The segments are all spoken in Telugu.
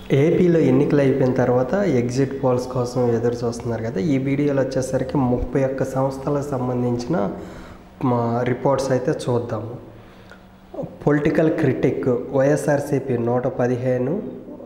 ఏపీలో ఎన్నికలు అయిపోయిన తర్వాత ఎగ్జిట్ పోల్స్ కోసం ఎదురు చూస్తున్నారు కదా ఈ వీడియోలో వచ్చేసరికి ముప్పై ఒక్క సంస్థలకు సంబంధించిన మా రిపోర్ట్స్ అయితే చూద్దాము పొలిటికల్ క్రిటిక్ వైఎస్ఆర్సీపీ నూట పదిహేను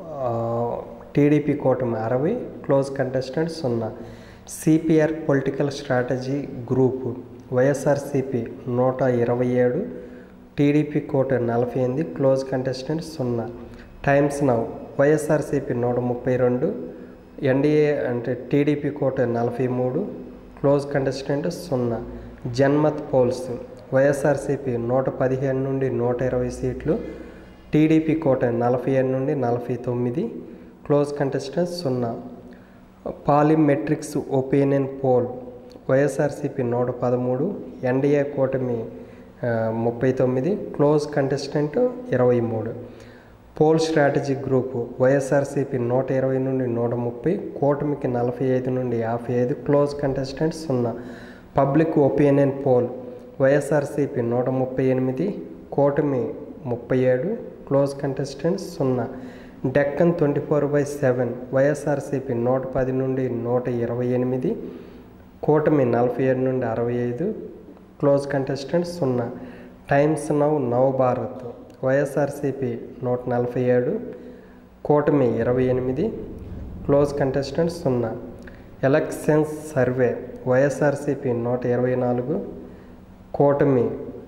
టీడీపీ కూటమి అరవై క్లోజ్ కంటెస్టెంట్ సున్నా CPR political strategy group YSRCP నూట ఇరవై ఏడు టీడీపీ కూటమి నలభై ఎనిమిది క్లోజ్ కంటెస్టెంట్ సున్నా టైమ్స్ నౌ వైఎస్ఆర్సీపీ నూట ముప్పై రెండు ఎన్డీఏ అంటే టీడీపీ కూటమి నలభై మూడు క్లోజ్ కంటెస్టెంట్ సున్నా జన్మత్ పోల్స్ వైఎస్ఆర్సీపీ నూట పదిహేను నుండి నూట ఇరవై సీట్లు టీడీపీ కూటమి నలభై ఏడు నుండి నలభై తొమ్మిది క్లోజ్ కంటెస్టెంట్ సున్నా పాలిమెట్రిక్స్ ఒపీనియన్ పోల్ వైఎస్ఆర్సీపీ నూట పదమూడు ఎన్డీఏ కూటమి ఆ, ముప్పై తొమ్మిది క్లోజ్ కంటెస్టెంట్ ఇరవై మూడు పోల్ స్ట్రాటజీ గ్రూప్ వైఎస్ఆర్సీపీ నూట ఇరవై నుండి నూట ముప్పై కూటమికి నలభై ఐదు నుండి యాభై ఐదు క్లోజ్ కంటెస్టెంట్ సున్నా పబ్లిక్ ఒపీనియన్ పోల్ వైఎస్ఆర్సీపీ నూట ముప్పై ఎనిమిది కూటమి ముప్పై ఏడు క్లోజ్ కంటెస్టెంట్ సున్నా Deccan twenty four by seven YSRCP నూట పది నుండి నూట ఇరవై ఎనిమిది కూటమి నలభై ఏడు నుండి అరవై ఐదు క్లోజ్ కంటెస్టెంట్ సున్నా టైమ్స్ నవ్ నవ్ భారత్ వైఎస్ఆర్సీపీ నూట నలభై ఏడు కూటమి ఇరవై ఎనిమిది క్లోజ్ కంటెస్టెంట్ సున్నా ఎలక్షన్స్ సర్వే వైఎస్ఆర్సీపీ నూట ఇరవై నాలుగు కూటమి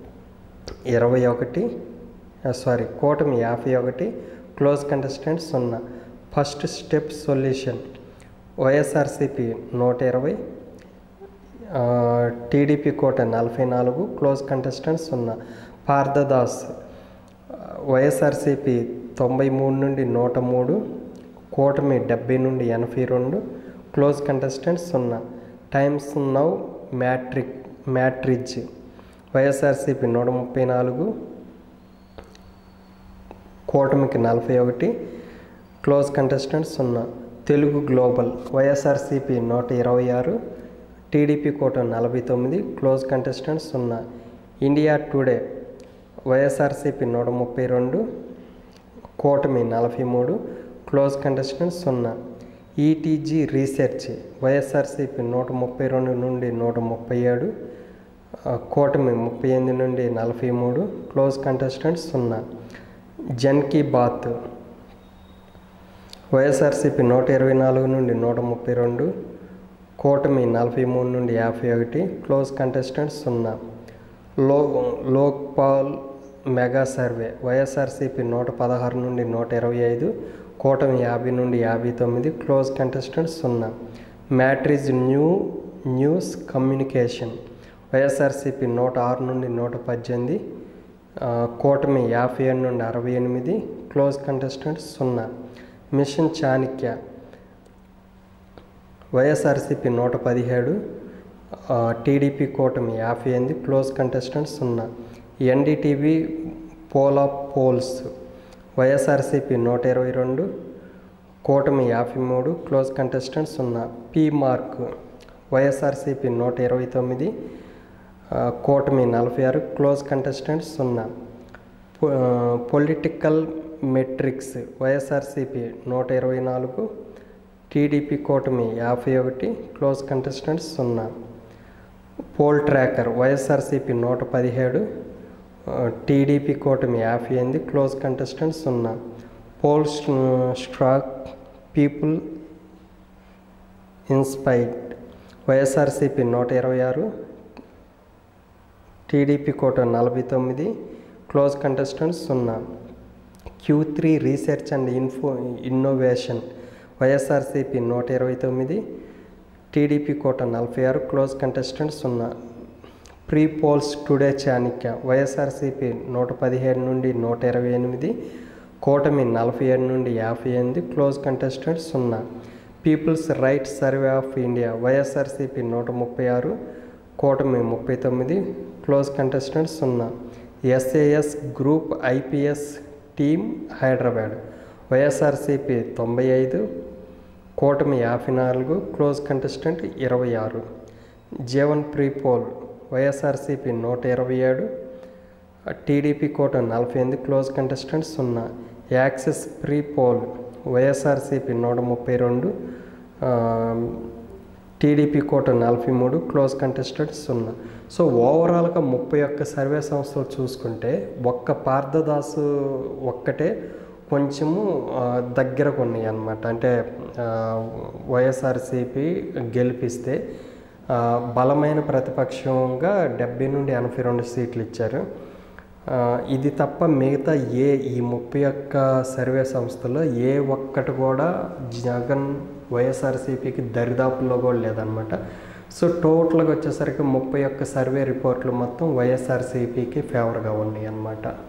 ఇరవై ఒకటి సారీ కూటమి యాభై ఒకటి క్లోజ్ కంటెస్టెంట్ సున్నా ఫస్ట్ స్టెప్ సొల్యూషన్ వైఎస్ఆర్సీపీ నూట ఇరవై ఆ, టీడీపీ కోట నలభై నాలుగు క్లోజ్ కంటెస్టెంట్ సున్నా పార్థదాస్ వైఎస్ఆర్సీపీ తొంభై మూడు నుండి నూట మూడు కూటమి డెబ్బై నుండి ఎనభై రెండు క్లోజ్ కంటెస్టెంట్ సున్నా Times Now matric Matrize YSRCP నూట ముప్పై నాలుగు కూటమికి నలభై ఒకటి క్లోజ్ కంటెస్టెంట్ సున్నా తెలుగు గ్లోబల్ వైఎస్ఆర్సీపీ నూట ఇరవై ఆరు టీడీపీ కూటమి నలభై తొమ్మిది క్లోజ్ కంటెస్టెంట్ సున్నా ఇండియా టుడే వైఎస్ఆర్సీపీ నూట ముప్పై రెండు కూటమి నలభై మూడు క్లోజ్ కంటెస్టెంట్ సున్నా ఈటీజీ రీసెర్చ్ వైఎస్ఆర్సీపీ నూట ముప్పై రెండు నుండి నూట ముప్పై ఏడు ఆ, కూటమి ముప్పై ఎనిమిది నుండి నలభై మూడు క్లోజ్ కంటెస్టెంట్ సున్నా జన్ కీ బాత్ వైఎస్ఆర్సీపీ నూట ఇరవై నాలుగు నుండి నూట ముప్పై రెండు కూటమి నలభై మూడు నుండి యాభై ఒకటి క్లోజ్ కంటెస్టెంట్ సున్నా లో లోక్పాల్ మెగా సర్వే వైఎస్ఆర్సీపీ నూట పదహారు నుండి నూట ఇరవై ఐదు కూటమి యాభై నుండి యాభై తొమ్మిది క్లోజ్ కంటెస్టెంట్ సున్నా Matrize new news communication YSRCP నూట ఆరు నుండి నూట పద్దెనిమిది ఆ, కూటమి యాభై ఏడు నుండి అరవై ఎనిమిది క్లోజ్ కంటెస్టెంట్ సున్నా మిషన్ చాణక్య వైఎస్ఆర్సీపీ నూట పదిహేడు ఆ, టీడీపీ కూటమి యాభై ఎనిమిది క్లోజ్ కంటెస్టెంట్ సున్నా ఎన్డీటీవీ పోలా పోల్స్ వైఎస్ఆర్సీపీ నూట ఇరవై రెండు కూటమి యాభై మూడు క్లోజ్ కంటెస్టెంట్ సున్నా పీ మార్క్ వైఎస్ఆర్సీపీ నూట ఇరవై తొమ్మిది ఆ, కూటమి నలభై ఆరు క్లోజ్ కంటెస్టెంట్ సున్నా పొ- ఆ, పొలిటికల్ మెట్రిక్స్ వైఎస్ఆర్సీపీ నూట ఇరవై నాలుగు టీడీపీ కూటమి యాభై ఒకటి క్లోజ్ కంటెస్టెంట్ సున్నా పోల్ ట్రాకర్ వైఎస్ఆర్సీపీ నూట పదిహేడు ఆ, టీడీపీ కూటమి యాభై ఎనిమిది క్లోజ్ కంటెస్టెంట్ సున్నా poll strat people inspired YSRCP నూట ఇరవై ఆరు టీడీపీ కోట నలభై తొమ్మిది క్లోజ్ కంటెస్టెంట్ సున్నా Q three research and info innovation YSRCP నూట ఇరవై తొమ్మిది టీడీపీ కోట నలభై ఆరు క్లోజ్ కంటెస్టెంట్ సున్నా pre polls today Chanakya YSRCP నూట పదిహేడు నుండి నూట ఇరవై ఎనిమిది కూటమి నలభై ఏడు నుండి యాభై ఎనిమిది క్లోజ్ కంటెస్టెంట్ సున్నా people's right survey of India YSRCP నూట ముప్పై ఆరు కూటమి ముప్పై తొమ్మిది క్లోజ్ కంటెస్టెంట్ సున్నా SAS group IPS team Hyderabad YSRCP తొంభై ఐదు కూటమి యాభై నాలుగు క్లోజ్ కంటెస్టెంట్ ఇరవై ఆరు జీవన్ ప్రీపోల్ వైఎస్ఆర్సీపీ నూట ఇరవై ఏడు టీడీపీ కోట నలభై ఎనిమిది క్లోజ్ కంటెస్టెంట్ సున్నా యాక్సిస్ ప్రీ పోల్ వైఎస్ఆర్సీపీ నూట ముప్పై రెండు టీడీపీ కోట నలభై మూడు క్లోజ్ కంటెస్టెడ్ సున్నా సో ఓవరాల్గా ముప్పై ఒక్క సర్వే సంస్థలు చూసుకుంటే ఒక్క పార్థదాసు ఒక్కటే కొంచెము ఆ, దగ్గరకు ఉన్నాయి అన్నమాట అంటే ఆ, వైఎస్ఆర్సీపీ గెలిపిస్తే ఆ, బలమైన ప్రతిపక్షంగా డెబ్బై నుండి ఎనభై రెండు సీట్లు ఇచ్చారు ఆ, ఇది తప్ప మిగతా ఏ ఈ ముప్పై ఒక్క సర్వే సంస్థలో ఏ ఒక్కటి కూడా జగన్ వైఎస్ఆర్సీపీకి దరిదాపుల్లో కూడా లేదనమాట సో టోటల్గా వచ్చేసరికి ముప్పై ఒక్క సర్వే రిపోర్ట్లు మొత్తం వైఎస్ఆర్సీపీకి ఫేవర్గా ఉన్నాయి అన్నమాట